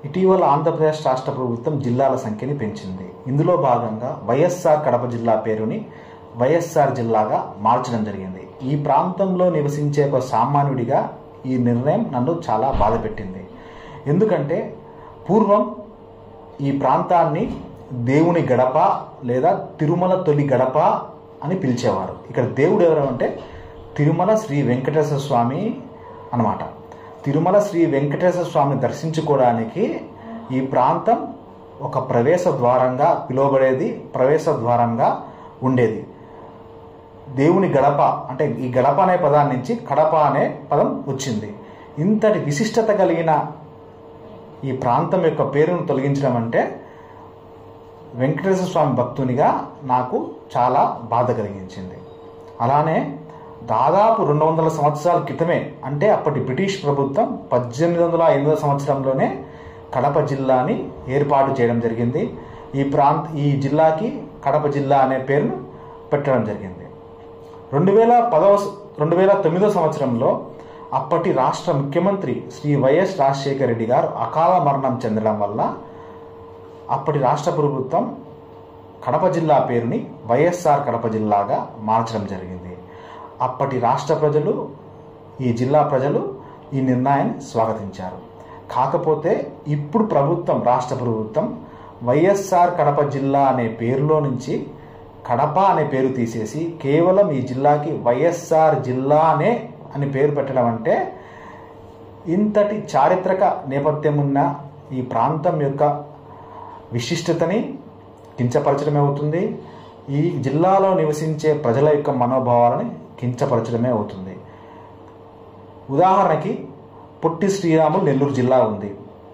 ఇటీవల ఆంధ్రప్రదేశ్ రాష్ట్ర ప్రభుత్వం జిల్లాల సంఖ్యని పెంచింది ఇందులో భాగంగా వైఎస్ఆర్ కడప జిల్లా పేరుని వైఎస్ఆర్ జిల్లాగా మార్చడం జరిగింది ఈ ప్రాంతంలో నివసించే ఒక సామాన్యుడిగా ఈ నిర్ణయం నన్ను చాలా బాధ పెట్టింది ఎందుకంటే పూర్వం ఈ ప్రాంతాన్ని దేవుని గడప లేదా తిరుమల తొలి గడప అని పిలిచేవారు ఇక్కడ దేవుడు ఎవరు అంటే తిరుమల శ్రీ వెంకటేశ్వర స్వామి అన్నమాట తిరుమల శ్రీ వెంకటేశ్వర స్వామిని దర్శించుకోవడానికి ఈ ప్రాంతం ఒక ప్రవేశ ద్వారంగా పిలువబడేది ప్రవేశ ద్వారంగా ఉండేది దేవుని గడప అంటే ఈ గడప అనే పదాన్ని నుంచి కడప అనే పదం వచ్చింది ఇంతటి విశిష్టత కలిగిన ఈ ప్రాంతం యొక్క పేరును తొలగించడం అంటే వెంకటేశ్వర స్వామి భక్తునిగా నాకు చాలా బాధ కలిగించింది అలానే దాదాపు రెండు వందల సంవత్సరాల క్రితమే అంటే అప్పటి బ్రిటిష్ ప్రభుత్వం పద్దెనిమిది వందల ఎనిమిదో సంవత్సరంలోనే కడప జిల్లాని ఏర్పాటు చేయడం జరిగింది ఈ ప్రాంత ఈ జిల్లాకి కడప జిల్లా అనే పేరును పెట్టడం జరిగింది రెండు వేల పదవ రెండు వేల తొమ్మిదో సంవత్సరంలో అప్పటి రాష్ట్ర ముఖ్యమంత్రి శ్రీ వైఎస్ రాజశేఖర రెడ్డి గారు అకాల మరణం చెందడం వల్ల అప్పటి రాష్ట్ర ప్రభుత్వం కడప జిల్లా పేరుని వైఎస్ఆర్ కడప జిల్లాగా మార్చడం జరిగింది అప్పటి రాష్ట్ర ప్రజలు ఈ జిల్లా ప్రజలు ఈ నిర్ణయాన్ని స్వాగతించారు కాకపోతే ఇప్పుడు ప్రభుత్వం రాష్ట్ర ప్రభుత్వం వైఎస్ఆర్ కడప జిల్లా అనే పేరులో నుంచి కడప అనే పేరు తీసేసి కేవలం ఈ జిల్లాకి వైఎస్ఆర్ జిల్లానే అని పేరు పెట్టడం అంటే ఇంతటి చారిత్రక నేపథ్యం ఉన్న ఈ ప్రాంతం యొక్క విశిష్టతని కించపరచడమే అవుతుంది ఈ జిల్లాలో నివసించే ప్రజల యొక్క మనోభావాలని కించపరచడమే అవుతుంది ఉదాహరణకి పొట్టి శ్రీరాములు నెల్లూరు జిల్లా ఉంది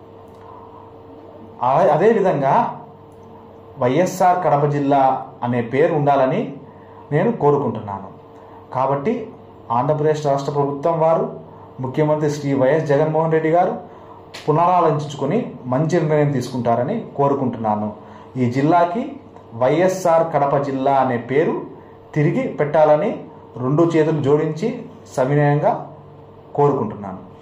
ఆ- అదేవిధంగా వైఎస్ఆర్ కడప జిల్లా అనే పేరు ఉండాలని నేను కోరుకుంటున్నాను కాబట్టి ఆంధ్రప్రదేశ్ రాష్ట్ర ప్రభుత్వం వారు ముఖ్యమంత్రి శ్రీ వైఎస్ జగన్మోహన్ రెడ్డి గారు పునరాలోచించుకొని మంచి నిర్ణయం తీసుకుంటారని కోరుకుంటున్నాను ఈ జిల్లాకి వైఎస్ఆర్ కడప జిల్లా అనే పేరు తిరిగి పెట్టాలని రెండు చేతులు జోడించి సవినయంగా కోరుకుంటున్నాను